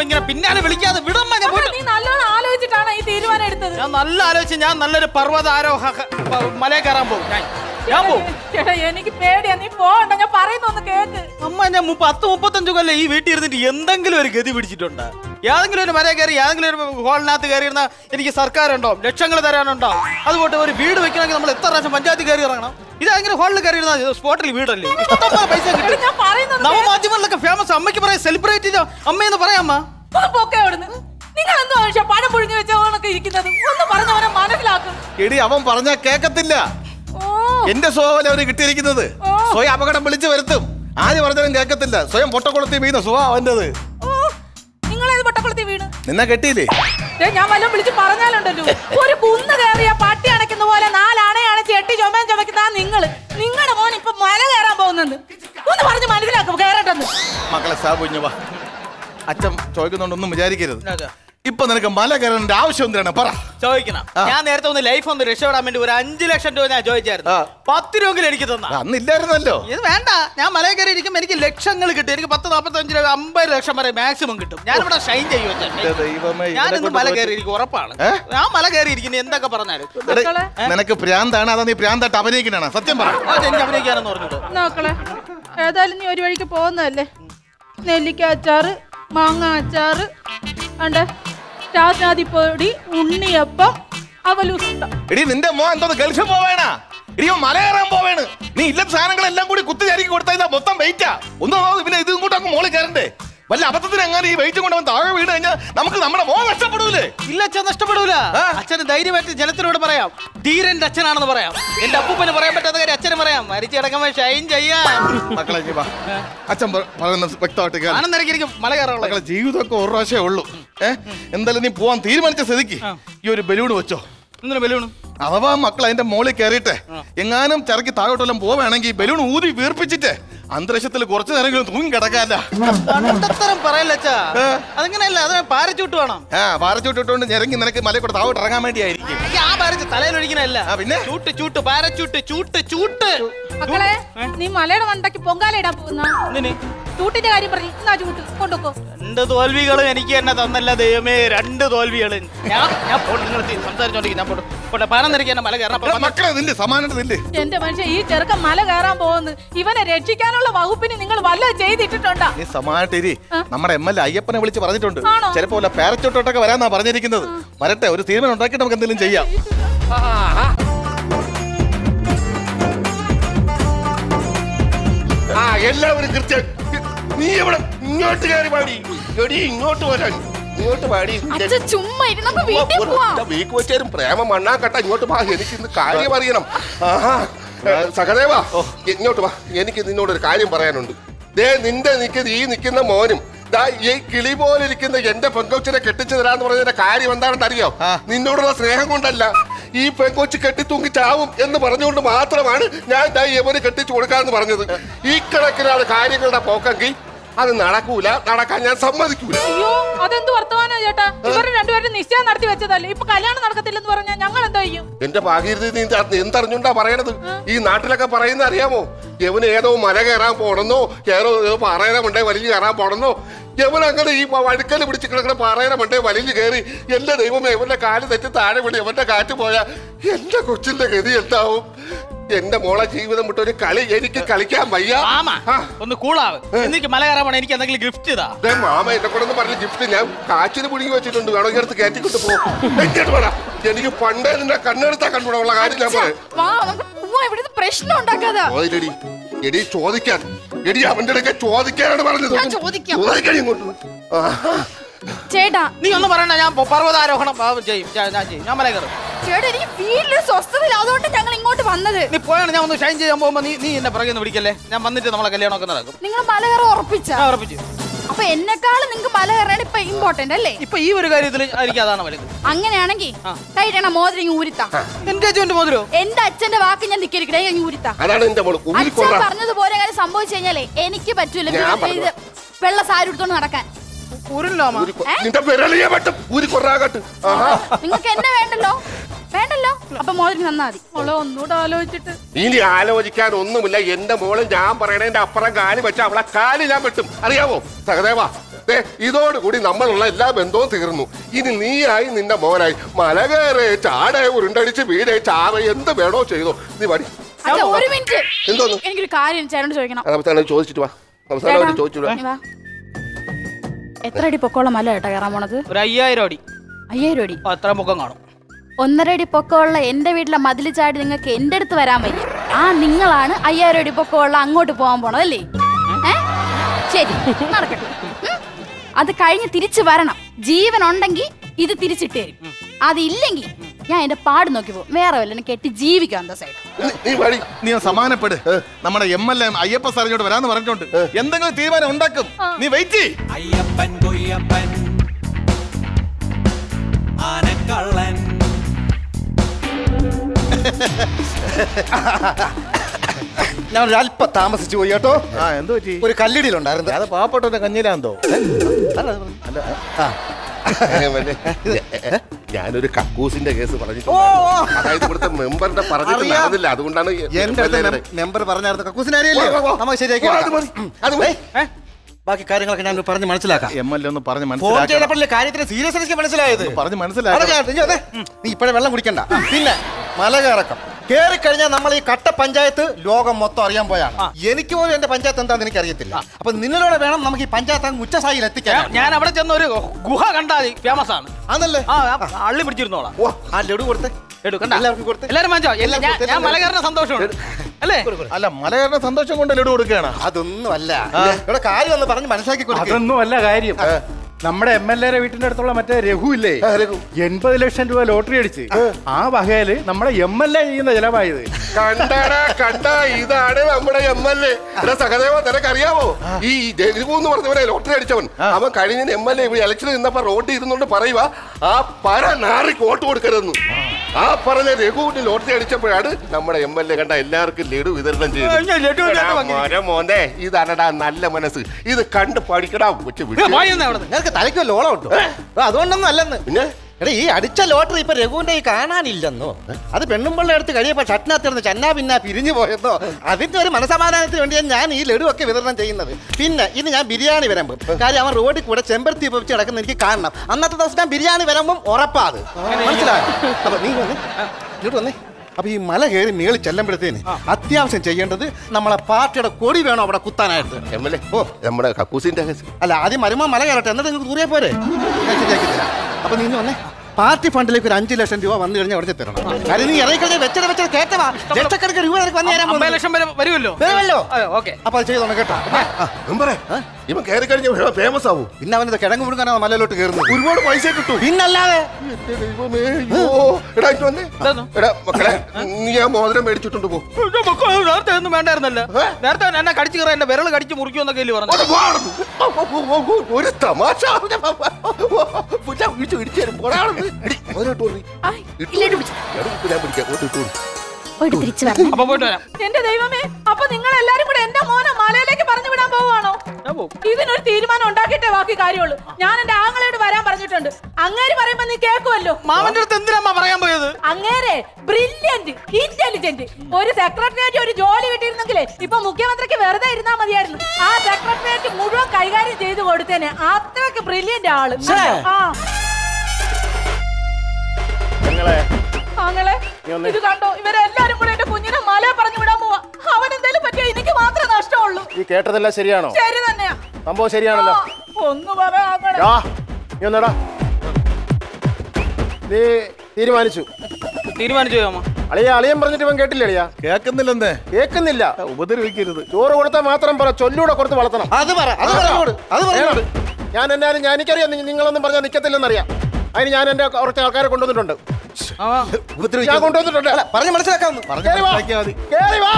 ഇങ്ങനെ പിന്നാലെ വിളിക്കാതെ വിടമ്മ ഞാൻ പോയിട്ട് നീ നല്ലോണം ആലോചിച്ചിട്ടാണ് ഈ തീരുമാനം എടുത്തത് ഞാൻ നല്ല ആലോചിച്ച് ഞാൻ നല്ലൊരു പർവ്വതാരോഹ മല കയറാൻ പോകും ഞാൻ ഞാൻ പോകും ചേട്ടാ എനിക്ക് പേടിയാ നീ പോകണ്ട ഞാൻ പറയുന്നൊന്ന് കേക്ക് അമ്മ ഞാൻ മുപ്പ- പത്ത് മുപ്പത്തഞ്ചു കൊല്ലം ഈ വീട്ടിൽ ഇരുന്നിട്ട് എന്തെങ്കിലും ഒരു ഗതി പിടിച്ചിട്ടുണ്ട് ഏതെങ്കിലും ഒരു മല കയറി ഏതെങ്കിലും ഒരു ഹോളിനകത്ത് കയറി ഇരുന്ന എനിക്ക് സർക്കാരുണ്ടോ ലക്ഷങ്ങൾ തരാനുണ്ടോ അതുകൊണ്ട് ഒരു വീട് വെക്കണമെങ്കിൽ നമ്മൾ എത്ര പ്രാവശ്യം പഞ്ചായത്തിൽ കയറി ഇറങ്ങണം ഇതെങ്ങനെ ഹോളിൽ കയറി ഇരുന്നാൽ സ്പോട്ടിൽ വീടല്ലേ ഇഷ്ടംപോലെ പൈസ എടാ, കിട്ടും ഞാൻ പറയുന്നത് നവമാധ്യമങ്ങളിലൊക്കെ ഫേമസ് അമ്മയ്ക്ക് പറയാം സെലിബ്രേറ്റ് ചെയ്തോ അമ്മയെന്ന് പറയാമ്മ ഒന്ന് പൊക്കെ അവിടുന്ന് നിങ്ങൾ എന്തോ മനുഷ്യ പഴം പുഴുങ്ങി വെച്ച കണക്ക് ഇരിക്കുന്നത് ഒന്ന് പറഞ്ഞവനെ മനസ്സിലാക്കും എടി അവൻ പറഞ്ഞാ കേക്കത്തില്ല ഓ എന്റെ സ്വഭാവം അവന് കിട്ടിയിരിക്കുന്നത് ഓ. സ്വയം അപകടം വിളിച്ചു വരുത്തും ആര് പറഞ്ഞാലും കേക്കത്തില്ല സ്വയം പൊട്ടക്കുളത്തി വീണ സ്വഭാവം അവന്റേത് ഓ നിങ്ങളേത് പൊട്ടക്കുളത്തി വീണ് നിന്നെ കെട്ടിയില്ലേ ദേ, ഞാൻ വല്ലതും വിളിച്ച് പറഞ്ഞാലുണ്ടല്ലോ ഒരു കുന്ന് കയറിയ പട്ടി അണയ്ക്കുന്ന പോലെ നാലാണയാണ് ചെട്ടി ചുമയും ചുമക്കുന്ന നിങ്ങള് നിങ്ങളുടെ മോൻ ഇപ്പൊ മല കയറാൻ പോകുന്നത് ഒന്ന് പറഞ്ഞ് മനസ്സിലാക്കും കയറട്ടെന്ന് മക്കളെ സാബുഞ്ഞ വാ അച്ഛൻ ചോദിക്കുന്നുണ്ടൊന്നും വിചാരിക്കരുത് ഇപ്പൊ നിനക്ക് മല കയറേണ്ട ആവശ്യം എന്തിനാണ് പറ ചോദിക്കണം ആ. ഞാൻ നേരത്തെ ഒന്ന് ലൈഫ് ഒന്ന് രക്ഷപ്പെടാൻ വേണ്ടി ഒരു അഞ്ചു ലക്ഷം രൂപ ഞാൻ ചോദിച്ചായിരുന്നു ആ. പത്ത് രൂപയെങ്കിലും എനിക്ക് തന്ന അന്നില്ലായിരുന്നല്ലോ ഇത് വേണ്ട ഞാൻ മലയിൽ കയറി ഇരിക്കുമ്പോൾ എനിക്ക് ലക്ഷങ്ങൾ കിട്ടും എനിക്ക് പത്ത് നാൽപ്പത്തഞ്ച് രൂപ അമ്പത് ലക്ഷം വരെ മാക്സിമം കിട്ടും ഞാൻ ഇവിടെ ഷൈൻ ചെയ്യും എന്റെ ദൈവമേ, ഞാൻ ഇവനെ ഇന്ന് കൊണ്ട് മല തോറ്റ്. കയറി ഇരിക്കും ഉറപ്പാണ് ഏ? ഞാൻ മല കയറി ഇരിക്കുന്നു എന്തൊക്കെ പറഞ്ഞാലും എടേ, മക്കളെ. നിനക്ക് പ്രാന്താണ് അതാ നീ പ്രാന്തായിട്ട് അഭിനയിക്കണാണ് സത്യം പറ അത് എനിക്ക് അഭിനയിക്കാനെന്ന് പറഞ്ഞിട്ട് നോക്കളെ ഏതായാലും നീ ഒരു വഴിക്ക് പോകുന്നതല്ലേ നെല്ലിക്ക അച്ചാറ് മാങ്ങ അച്ചാറ് അണ്ട് രാജാതിപ്പൊടി ഉണ്ണിയപ്പം അവലുണ്ട എടി നിന്റെ മോ എന്തോ ഗൾഫിൽ പോവേണ എടി ഇവൻ മല കയറാൻ പോവേണ് നീ ഇല്ലാത്ത സാധനങ്ങളെല്ലാം കൂടി കുത്തി ചരിക്ക് കൊടുത്താൽ ഇതാ മൊത്തം വെയിറ്റാ ഒന്നും നോക്ക് പിന്നെ ഇതും കൂടെ അങ്ങ് മോളിൽ കയറണ്ടേ വല്ല അബദ്ധത്തിന് എങ്ങനെ ഈ വെയിറ്റ് കൊണ്ട് അവൻ താഴെ വീണ് കഴിഞ്ഞാൽ നമുക്ക് നമ്മുടെ മോ നഷ്ടപ്പെടൂലേ ഇല്ല അച്ഛൻ നഷ്ടപ്പെടൂല ആ. അച്ഛന് ധൈര്യമായിട്ട് ജനത്തിനോട് പറയാം ധീരന്റെ അച്ഛനാണെന്ന് പറയാം എന്റെ അപ്പൂപ്പന് പറയാൻ പറ്റാത്ത കാര്യം അച്ഛന് പറയാം മരിച്ചടക്കുമ്പോ ഷൈൻ ചെയ്യാം മക്കളെ ഇങ്ങ് വാ. അച്ഛൻ പ- പറയുന്നത് വ്യക്തമായിട്ട് കേൾ ആനന്ദ ഇറക്കിയിരിക്കും മല കയറാനുള്ള മക്കളെ ജീവിതമൊക്കെ ഒരു പ്രാവശ്യമേ ഉള്ളൂ ഏഹ് എന്തായാലും നീ പോവാൻ തീരുമാനിച്ച സ്ഥിതിക്ക് ഈ ഒരു ബലൂൺ വെച്ചോ എന്തിനു ബലൂണ് അഥവാ മക്കൾ അതിന്റെ മോളിൽ കയറിയിട്ട് എങ്ങാനും ചിറക്കി താഴോട്ടെല്ലാം പോവുകയാണെങ്കിൽ ബലൂൺ ഊതി വീർപ്പിച്ചിട്ട് അന്തരീക്ഷത്തിൽ കുറച്ചു നേരമെങ്കിലും തൂങ്ങി കിടക്കാല്ല കണ്ടത്തരം പറയല്ല അച്ഛാ അതങ്ങനെയല്ല അതിന് പാരച്ചൂട്ട് വേണം ആ പാരച്ചൂട്ടിട്ടുകൊണ്ട് ഞെരങ്ങി നിനക്ക് മലയിൽ കൂടെ താഴോട്ട് ഇറങ്ങാൻ വേണ്ടിയായിരിക്കും ഈ ആ പാരച്ച് തലയിലൊഴിക്കണല്ല ആ, പിന്നെ? ചൂട്ട് ചൂട്ട് പാരച്ചൂട്ട് ചൂട്ട് ചൂട്ട് മക്കളെ നീ മലയുടെ മണ്ടയ്ക്ക് പൊങ്കാല ഇടാൻ പോകുന്ന എന്തിന് ചൂട്ടിന്റെ കാര്യം പറഞ്ഞു എന്നാ ചൂട്ട് കൊണ്ടുക്കോ രണ്ട് തോൽവികളും എനിക്ക് തന്നെ തന്നല്ല ദൈവമേ രണ്ട് തോൽവികളും ഞാൻ ഞാൻ പോട്ടെ നിങ്ങൾ സംസാരിച്ചോണ്ടിരിക്കും ഞാൻ പോട്ടെ പോട്ടെ പണം നിരക്കി എന്നെ മല കയറണം അപ്പൊ വന്ന് മക്കളെ നില്ല് സമാനത നില്ല് എന്റെ മനുഷ്യ ഈ ചെറുക്കൻ മല കയറാൻ പോകുന്നു ഇവനെ രക്ഷിക്കാനുള്ള വകുപ്പിന് നിങ്ങൾ വല്ലതും ചെയ്തിട്ടുണ്ടാ നീ സമാനായിട്ടിരി നമ്മുടെ എം എൽ എ അയ്യപ്പനെ വിളിച്ച് പറഞ്ഞിട്ടുണ്ട് ആണോ? ചിലപ്പോ വല്ല പാരച്ചൂട്ടോട്ടൊക്കെ വരാന്നാ പറഞ്ഞിരിക്കുന്നത് വരട്ടെ ഒരു തീരുമാനം ഉണ്ടാക്കിയിട്ട് നമുക്ക് എന്തെങ്കിലും ചെയ്യാം ആ എല്ലാവരും കൃത്യം നീ ഇവിടെ ഇങ്ങോട്ട് കയറി പാടി എടി ഇങ്ങോട്ട് വരാൻ ഇങ്ങോട്ട് പാടി അച്ഛൻ ചുമ്മാ ഇരി നമുക്ക് വീട്ടിൽ പോവാം വീക്ക് വെച്ചാലും പ്രേമ മണ്ണാക്കട്ട ഇങ്ങോട്ട് വാ എനിക്ക് ഇന്ന് കാര്യം അറിയണം ആഹാ ഏ, സഹദേവാ ഇങ്ങോട്ട് വാ എനിക്ക് നിന്നോട് ഒരു കാര്യം പറയാനുണ്ട് ദേ നിന്റെ നിൽക്കുന്ന ഈ നിൽക്കുന്ന മോനും ദാ ഈ കിളി പോലെ ഇരിക്കുന്ന എന്റെ പെൺകൊച്ചിനെ കെട്ടിച്ചു തരാന്ന് പറഞ്ഞതിന്റെ കാര്യം എന്താണെന്ന് അറിയോ ആ. നിന്നോടുള്ള സ്നേഹം കൊണ്ടല്ല ഈ പെൺകൊച്ച് കെട്ടിത്തൂങ്ങി ചാവും എന്ന് പറഞ്ഞുകൊണ്ട് മാത്രമാണ് ഞാൻ ദാ യവന് കെട്ടിച്ചു കൊടുക്കാന്ന് പറഞ്ഞത് ഈ കണക്കിനാണ് കാര്യങ്ങളുടെ പോക്കെങ്കിൽ അത് നടക്കൂല നടക്കാൻ ഞാൻ സമ്മതിക്കൂല അയ്യോ അതെന്ത് വർത്തമാനോ ചേട്ടാ ഇവരുടെ രണ്ടുപേരും നിശ്ചയം നടത്തി വെച്ചതല്ലേ ഇപ്പൊ കല്യാണം നടക്കത്തില്ലെന്ന് പറഞ്ഞാൽ ഞങ്ങൾ എന്താ ചെയ്യും എന്റെ ഭാഗീരഥി നീ ഇത് എന്തറിഞ്ഞുണ്ടാ പറയണത് ഈ നാട്ടിലൊക്കെ പറയുന്ന അറിയാമോ യവന് ഏതോ മല കയറാൻ പോണെന്നോ ഏതോ ഏതോ പാറയുടെ മണ്ടേ വലിഞ്ഞു കയറാൻ പോണെന്നോ യവൻ അങ്ങനെ ഈ വഴുക്കല് പിടിച്ച് കിടക്കുന്ന പാറയുടെ മണ്ടേ വലിഞ്ഞു കയറി എന്റെ ദൈവമേ ഇവന്റെ കാല് തെറ്റി താഴെ വിടി ഇവന്റെ കാറ്റ് പോയാ എന്റെ കൊച്ചിന്റെ ഗതി എന്താവും എന്റെ മോളെ ജീവിതം വിട്ട് ഒരു കളി എനിക്ക് കളിക്കാൻ വയ്യ മാമ ആ. ഒന്ന് കൂളാവ് എനിക്ക് മല കയറാൻ പോണേ എനിക്ക് എന്തെങ്കിലും ഗിഫ്റ്റ് ഇതാ ദേ മാമ എന്നെ കൊണ്ടൊന്ന് പറഞ്ഞ ഗിഫ്റ്റ് ഞാൻ കാച്ചിന് പുഴുങ്ങി വെച്ചിട്ടുണ്ട് വേണമെങ്കിൽ എടുത്ത് കയറ്റിക്കൊണ്ട് പോ എന്നിട്ട് പറ എനിക്ക് പണ്ടേ നിന്റെ കണ്ണെടുത്താ കണ്ടുകൂടാ ഉള്ള കാര്യം ഞാൻ പറയാം വാ നമുക്ക് പോവാം ഇവിടുത്തെ പ്രശ്നം ഉണ്ടാക്കാതെ ചോദിലെടി എടി ചോദിക്കാൻ എടി അവന്റെ അടുക്കെ ചോദിക്കാനാണ് പറഞ്ഞത് ഞാൻ ചോദിക്കാം. ചോദിക്കടി ഇങ്ങോട്ട് ആഹാ. ചേട്ടാ നീ ഒന്ന് പറയണ്ട ഞാൻ പ- പർവ്വതാരോഹണം ആ, ചെയ്യും ഞാൻ- ഞാൻ ചെയ്യും ഞാൻ മല കയറും ചേട്ടാ എനിക്ക് വീട്ടിലൊരു സ്വസ്ഥതയില്ല അതുകൊണ്ട് ഞങ്ങൾ ഇങ്ങോട്ട് വന്നത് നീ പോയാണ് ഞാൻ ഒന്ന് ഷൈൻ ചെയ്യാൻ പോകുമ്പോ നീ നീ എന്നെ പിറകെ വിളിക്കല്ലേ ഞാൻ വന്നിട്ട് നമ്മളെ കല്യാണമൊക്കെ നടക്കും നിങ്ങൾ മല കയറി ഉറപ്പിച്ച ഞാൻ ഉറപ്പിച്ചു അപ്പൊ എന്നെക്കാളും നിങ്ങൾക്ക് മല കയറാൻ ഇപ്പൊ ഇമ്പോർട്ടന്റ് അല്ലേ ഇപ്പൊ ഈ ഒരു കാര്യത്തിൽ എനിക്ക് അതാണ് വലുത് അങ്ങനെയാണെങ്കിൽ കൈട്ടണ മോതിരം ഊരിത്താ എൻഗേജ്മെന്റ് മോതിരോ എന്റെ അച്ഛന്റെ വാക്ക് ഞാൻ നിക്കരിക്കണേ ഞാൻ ഊരിത്താ അതാണ് എന്റെ മോള് അച്ഛൻ ഊരിക്കൊള്ള പറഞ്ഞതുപോലെ അങ്ങനെ സംഭവിച്ചു കഴിഞ്ഞാലേ എനിക്ക് പറ്റൂല ഞാൻ ഇത് ഇത് വെള്ള സാരി എടുത്തോണ്ട് നടക്കാൻ ഉരുളോ ഏ? നിന്റെ വിരളിയെ പറ്റും ഊരിക്കൊറാകട്ട് ആഹാ നിങ്ങൾക്ക് എന്നെ വേണ്ടല്ലോ വേണ്ടല്ലോ അപ്പൊ മോതിരം തന്നാ മതി മോളെ ഒന്നുകൂടെ ആലോചിച്ചിട്ട് ഇനി ആലോചിക്കാൻ ഒന്നുമില്ല എന്റെ മോള് ഞാൻ പറയണതിന്റെ അപ്പുറം കാല് വെച്ച അവളെ കാല് ഞാൻ വെട്ടും അറിയാവോ സഹദേവ ദേ, ഇതോടുകൂടി നമ്മളുള്ള എല്ലാ ബന്ധവും തീർന്നു ഇനി നീയായി നിന്റെ മോനായി മല കയറ് ചാടെ ഉരുണ്ടടിച്ച് വീട് ചാവ എന്ത് വേണോ ചെയ്തോ നീ പടി അച്ഛാ ഒരു മിനിറ്റ് എന്തോന്ന്? എനിക്കൊരു കാര്യം ചേട്ടനോട് ചോദിക്കണം അവസാനം ചോദിച്ചിട്ട് വാ അവസാനം ചേട്ടാ, ചോദിച്ചിട്ട് വാ നീ വാ. എത്ര അടി പൊക്കമുള്ള മല കേട്ടോ കയറാൻ പോണത് ഒരു അയ്യായിരം അടി അയ്യായിരം അടി ആ, അത്ര പൊക്കം കാണും ഒന്നര അടി പൊക്കമുള്ള എന്റെ വീട്ടിലെ മതിൽ ചാടി നിങ്ങൾക്ക് എന്റെ അടുത്ത് വരാൻ വയ്യ ആ നിങ്ങളാണ് അയ്യായിരം അടി പൊക്കമുള്ള അങ്ങോട്ട് പോകാൻ പോണത് അല്ലേ ഏ? ശരി നടക്കട്ടെ ഉം. അത് കഴിഞ്ഞ് തിരിച്ചു വരണം ജീവൻ ഉണ്ടെങ്കിൽ ഇത് തിരിച്ചിട്ട് തരും അതില്ലെങ്കിൽ ഞാൻ എന്റെ പാട് നോക്കി പോകും വേറെ വല്ലതും കെട്ടി ജീവിക്കാം എന്താ സൈഡ് നീ- നീ പടി നീ ഒന്ന് സമാനപ്പെട് നമ്മുടെ എം എൽ എ അയ്യപ്പ സാറിനോട് വരാന്ന് പറഞ്ഞിട്ടുണ്ട് എന്തെങ്കിലും തീരുമാനം ഉണ്ടാക്കും നീ വെയിറ്റ് അയ്യപ്പൻ കൊയ്യപ്പൻ ആനക്കള്ളൻ ഞാൻ ഒരു അല്പം താമസിച്ചു പോയി കേട്ടോ ആ എന്ത് പറ്റി ഒരു കല്ലിടിയിലുണ്ടായിരുന്നു അത് പാവപ്പെട്ടവന്റെ കഞ്ഞിലാന്തോ മറ്റേ, ഞാനൊരു കക്കൂസിന്റെ കേസ് പറഞ്ഞിട്ടുണ്ട് അതായത് ഇവിടുത്തെ മെമ്പറിന്റെ പറഞ്ഞിട്ട് അറിയാം. നടന്നില്ല അതുകൊണ്ടാണ് എന്റെ അടുത്ത് എം.എൽ.എ. മെമ്പർ പറഞ്ഞായിരുന്നു കക്കൂസിനെ അറിയില്ലേ വാ, വാ, വാ. നമുക്ക് ശരിയാക്കി വാ, കൊടുക്കാം. അത് മതി. അത് മതി. ഏ? ബാക്കി കാര്യങ്ങളൊക്കെ ഞാൻ പറഞ്ഞ് മനസ്സിലാക്കാം എം എൽ എ ഒന്ന് പറഞ്ഞ് ഫോൺ മനസ്സിലാക്കണം ചെയ്തപ്പോഴല്ലേ കാര്യത്തിന് സീരിയസ്നെസ് മനസ്സിലായത് പറഞ്ഞ് അതെ, മനസ്സിലാക്കണം ഞാൻ- ഇയ്യോ, അതെ. നീ ഇപ്പോഴേ വെള്ളം കുടിക്കണ്ട പിന്നെ മല കയറക്കം കേറി കഴിഞ്ഞാൽ നമ്മൾ ഈ കട്ട പഞ്ചായത്ത് ലോകം മൊത്തം അറിയാൻ പോയാണ് എനിക്ക് പോലും എന്റെ പഞ്ചായത്ത് എന്താന്ന് എനിക്ക് അറിയത്തില്ല അപ്പൊ നിന്നിലൂടെ വേണം നമുക്ക് ഈ പഞ്ചായത്ത് അങ്ങ് ഉച്ചസായിൽ എത്തിക്കാൻ ഞാൻ- ഞാൻ അവിടെ ചെന്ന ഒരു ഗുഹ കണ്ടാൽ ഫേമസ് ആണ് ആണല്ലേ ആ ആ, അള്ളി പിടിച്ചിരുന്നോളാം ഓ ആ ലഡു കൊടുത്തേ എടുക്കണ്ട എല്ലാവർക്കും കൊടുത്തേ എല്ലാരും വാങ്ങിച്ചോ എല്ലാ- എല്ലാവർക്കും ഞാൻ- കൊടുത്തേ, ഞാൻ മലകയറുന്ന സന്തോഷമുണ്ട് അല്ലേ അല്ല മലയാളുടെ സന്തോഷം കൊണ്ട് ലഡു കൊടുക്കുകയാണ് അതൊന്നും അല്ല ഇവിടെ കാര്യം ഒന്ന് പറഞ്ഞ് മനസ്സിലാക്കി കൊടുക്കുക അതൊന്നും അല്ല കാര്യം നമ്മുടെ എം എൽ എയുടെ വീട്ടിന്റെ അടുത്തുള്ള മറ്റേ രഘു ഇല്ലേ എൺപത് ലക്ഷം രൂപ ലോട്ടറി അടിച്ച് ആ വകയില് നമ്മുടെ എം എൽ എ ചെയ്യുന്ന ചെലവായത് കണ്ടടാ കണ്ട ഇതാണ് നമ്മുടെ എം എൽ എ സഹദേവ നിനക്കറിയാമോ ഈ രഘു എന്ന് പറഞ്ഞവരെ ലോട്ടറി അടിച്ചവൻ അവൻ കഴിഞ്ഞ എം എൽ എ ഇലക്ഷന് നിന്നപ്പോ റോഡിൽ ഇരുന്നുകൊണ്ട് പറയുക ആ പര നാറിക്ക് വോട്ട് കൊടുക്കരുതെന്ന് ആ പറഞ്ഞ രഘുവിന് ലോട്ടറി അടിച്ചപ്പോഴാണ് നമ്മുടെ എം എൽ എ കണ്ട എല്ലാവർക്കും ലഡു വിതരണം ആ, ഞാൻ ലഡു ചെയ്തത് ഇല്ലാണ്ട് വാങ്ങി. മോനെ മോനെ ഇതാണടാ നല്ല മനസ്സ് ഇത് കണ്ട് പഠിക്കടാ കൊച്ചു വിട്ടു. വായുന്ന അവിടെ നിനക്ക് തലയ്ക്ക് ലോളം ഉണ്ടോ എടാ, അതുകൊണ്ടൊന്നും അല്ലെന്ന് പിന്നെ എടാ ഈ അടിച്ച ലോട്ടറി ഇപ്പൊ രഘുവിന്റെ ഈ കാണാനില്ലെന്നോ അത് പെണ്ണുമ്പിള്ള അടുത്ത് കഴിയപ്പോ ഷട്ടിനകത്ത് കിടന്ന് ചന്നാ പിന്നാ പിരിഞ്ഞു പോയെന്നോ അതിന്റെ ഒരു മനസമാധാനത്തിന് വേണ്ടിയാണ് ഞാൻ ഈ ലഡു ഒക്കെ വിതരണം ചെയ്യുന്നത് പിന്നെ ഇത് ഞാൻ ബിരിയാണി വരമ്പ് കാര്യം അവൻ റോഡിൽ കൂടെ ചെമ്പരത്തി ഇപ്പൊ വെച്ച് കിടക്കുന്ന എനിക്ക് കാണണം അന്നത്തെ ദിവസം ഞാൻ ബിരിയാണി വരമ്പും ഉറപ്പാ അത് മനസ്സിലായോ അപ്പൊ നീ വന്നേ ഇങ്ങോട്ട് വന്നേ അപ്പൊ ഈ മല കയറി മേളിൽ ചെല്ലുമ്പോഴത്തേന് അത്യാവശ്യം ചെയ്യേണ്ടത് നമ്മളെ പാർട്ടിയുടെ കൊടി വേണം അവിടെ കുത്താനായിട്ട് എം എൽ എ ഓ നമ്മുടെ കക്കൂസിന്റെ കേസ് അല്ല ആദ്യം മരുമ മല കയറട്ടെ എന്നിട്ട് നിങ്ങൾക്ക് ദൂരെ പോരെ ഞാൻ ശരിയാക്കി തരാം. അപ്പൊ നീ ഇന്ന് വന്നേ പാർട്ടി ഫണ്ടിലേക്ക് ഒരു അഞ്ചു ലക്ഷം രൂപ വന്നു കഴിഞ്ഞാൽ അവിടെ തരണം കാര്യം നീ ഇറങ്ങി കഴിഞ്ഞാൽ വെച്ചത് വെച്ചത് കേട്ടവാ ലക്ഷക്കണക്കിന് രൂപ നിനക്ക് വന്നു തരാൻ അമ്പത് പോകുന്നത്. ലക്ഷം വരെ വരുമല്ലോ വരുമല്ലോ ഓക്കെ അപ്പൊ അത് ചെയ്തോണം കേട്ടോ ആ, മെമ്പറെ ഇവൻ കയറി കഴിഞ്ഞ ഫേമസ് ആവും പിന്നെ അവനത് കിഴങ്ങ് മുഴുകാനാണ് മലയിലോട്ട് കയറുന്നത് ഒരുപാട് പൈസ കിട്ടും പിന്നല്ലാതെ എന്റെ ദൈവമേ, അയ്യോ. എടാ ഇങ്ങ് വന്നേ. എന്താന്ന്? എടാ മക്കളെ നീ ആ മോതിരം മേടിച്ചിട്ടുണ്ട് പോ ഇത് മക്കളെ, നേരത്തെ ഒന്നും വേണ്ടായിരുന്നല്ലോ നേരത്തെ എന്നെ കടിച്ചു കയറാൻ എന്റെ വിരൽ കടിച്ചു മുറിക്കുമെന്നൊക്കെ ഇല്ലേ പറഞ്ഞു അവിടെ പോ അവിടുന്ന്. ഓ, ഓ, ഓ, ഓ, ഒരു തമാശ പുറ്റ പിടിച്ച് ഇടിച്ചു തരും പോടാ അവിടുന്ന്. എടി, മോതിരം ഇട്ട് കൊടുക്ക്. ആയ്, ഇട്ട് ഇല്ല, കൊടുക്ക്. എടാ, ഇപ്പൊ ഞാൻ പിടിക്കാം. ഇങ്ങോട്ട് ഇട്ട് കൊടുക്ക്. പോയിട്ട് തിരിച്ചു വരണം അപ്പൊ പോയിട്ട് വരാം എന്റെ ദൈവമേ അപ്പൊ നിങ്ങൾ എല്ലാരും കൂടെ എന്റെ മോനെ മലയിലേക്ക് പറഞ്ഞു വിടാൻ പോവാണോ ഞാൻ പോവും. ഇതിനൊരു തീരുമാനം ഉണ്ടാക്കിയിട്ടേ ബാക്കി കാര്യമുള്ളൂ ഞാൻ എന്റെ ആങ്ങളോട് വരാൻ പറഞ്ഞിട്ടുണ്ട് അങ്ങേര് പറയുമ്പോ നീ കേൾക്കുമല്ലോ മാമന്റെ അടുത്ത് എന്തിനാ പറയാൻ പോയത് അങ്ങേരെ ബ്രില്യന്റ് ഇന്റലിജന്റ് ഒരു സെക്രട്ടറിയേറ്റ് ഒരു ജോലി കിട്ടിയിരുന്നെങ്കിലേ ഇപ്പൊ മുഖ്യമന്ത്രിക്ക് വെറുതെ ഇരുന്നാ മതിയായിരുന്നു ആ സെക്രട്ടറിയേറ്റ് മുഴുവൻ കൈകാര്യം ചെയ്തു കൊടുത്തേനെ അത്രക്ക് ബ്രില്യന്റ് ആള് ആ ആങ്ങളെ ഇത് കണ്ടോ ഇവരെല്ലാരും കൂടെ എന്റെ കുഞ്ഞിനെ മല പറഞ്ഞു വിടാൻ പോവാ അവൻ എന്തായാലും പറ്റിയ എനിക്ക് മാത്രമേ നഷ്ടമുള്ളൂ ഈ കേട്ടതെല്ലാം ശരിയാണോ ശരി തന്നെയാ സംഭവം ശരിയാണല്ലോ ആ, ഒന്ന് പറ ആങ്ങളെ ആ നീ ഒന്നടാ നീ തീരുമാനിച്ചു തീരുമാനിച്ചു അമ്മ അളിയ അളിയൻ പറഞ്ഞിട്ട് ഇവൻ കേട്ടില്ല അളിയ കേൾക്കുന്നില്ലെന്നേ കേൾക്കുന്നില്ല ഉപദ്രവിക്കരുത് ചോറ് കൊടുത്താൽ മാത്രം പറ ചൊല്ലൂടെ കൊടുത്ത് വളർത്തണം അത് പറ അത് പറഞ്ഞോട് അത് പറഞ്ഞോട് ഞാൻ എന്നാലും ഞാൻ എനിക്കറിയാം നി- നിങ്ങളൊന്നും പറഞ്ഞാൽ നിൽക്കത്തില്ലെന്നറിയാം അതിന് ഞാൻ എന്റെ കുറച്ച് ആൾക്കാരെ കൊണ്ടുവന്നിട്ടുണ്ട് ആ ഞാൻ കൊണ്ടുവന്നിട്ടുണ്ട് അല്ല പറഞ്ഞ് മനസ്സിലാക്കാവുന്നു കേറി വാ. മനസ്സിലാക്കിയാ മതി. കേറി വാ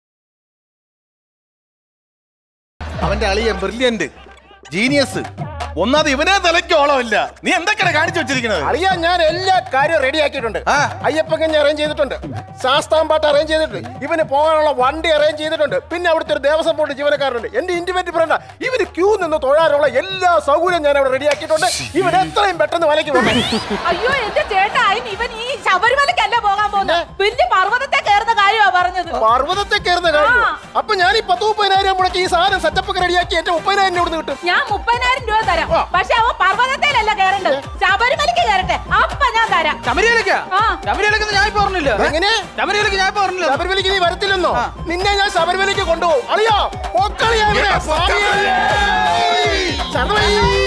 അവന്റെ അളിയൻ ബ്രില്യന്റ് ജീനിയസ് ഒന്നാമത് ഇവനെ തലയ്ക്ക് ഓളമില്ല നീ എന്തൊക്കെയാണ് കാണിച്ചു വെച്ചിരിക്കുന്നത് അറിയാൻ ഞാൻ എല്ലാ കാര്യവും റെഡി ആക്കിയിട്ടുണ്ട് ആ. അയ്യപ്പൻ അറേഞ്ച് ചെയ്തിട്ടുണ്ട് ശാസ്താംപാട്ട് അറേഞ്ച് ചെയ്തിട്ടുണ്ട് ഇവന് പോകാനുള്ള വണ്ടി അറേഞ്ച് ചെയ്തിട്ടുണ്ട് പിന്നെ അവിടുത്തെ ഒരു ദേവസ്വം ബോർഡ് ജീവനക്കാരുണ്ട് എന്റെ ഇന്റിമേറ്റ് ഫ്രണ്ട് ഇവന് ക്യൂ നിന്ന് തൊഴാനുള്ള എല്ലാ സൗകര്യവും ഞാൻ അവിടെ റെഡി ആക്കിയിട്ടുണ്ട് ഇവൻ എത്രയും പെട്ടെന്ന് വലയ്ക്ക് പോകണം അയ്യോ എന്റെ ചേട്ടാ അതിന് ഇവൻ ഈ ശബരിമലക്കല്ല പോകാൻ പോകുന്നത് വലിയ പർവ്വതത്തെ കയറുന്ന കാര്യമാ പറഞ്ഞത് പർവ്വതത്തെ കയറുന്ന കാര്യം ആ. അപ്പൊ ഞാൻ ഈ പത്ത് മുപ്പതിനായിരം മുടക്കി ഈ സാധനം സെറ്റപ്പ് ഒക്കെ റെഡിയാക്കി എന്റെ മുപ്പതിനായിരം രൂപ ഇവിടുന്ന് കിട്ടും ഞാൻ മുപ്പതിനായിരം രൂപ തരാം പക്ഷെ അവൻ പർവ്വതത്തിലല്ല കയറേണ്ടത് ശബരിമലക്ക് കയറട്ടെ അപ്പൊ ഞാൻ തരാം ശബരിമലക്കാ ആ. ശബരിമലക്ക് ഞാൻ ഇപ്പൊ പറഞ്ഞില്ല എങ്ങനെ ശബരിമലക്ക് ഞാൻ ഇപ്പൊ പറഞ്ഞില്ല ശബരിമലയ്ക്ക് നീ വരത്തില്ലെന്നോ നിന്നെ ഞാൻ ശബരിമലയ്ക്ക് കൊണ്ടുപോകും അളിയാ പൊക്കളിയാ ഇവിടെ. സ്വാമിയേ. ശരണമയ്യേ.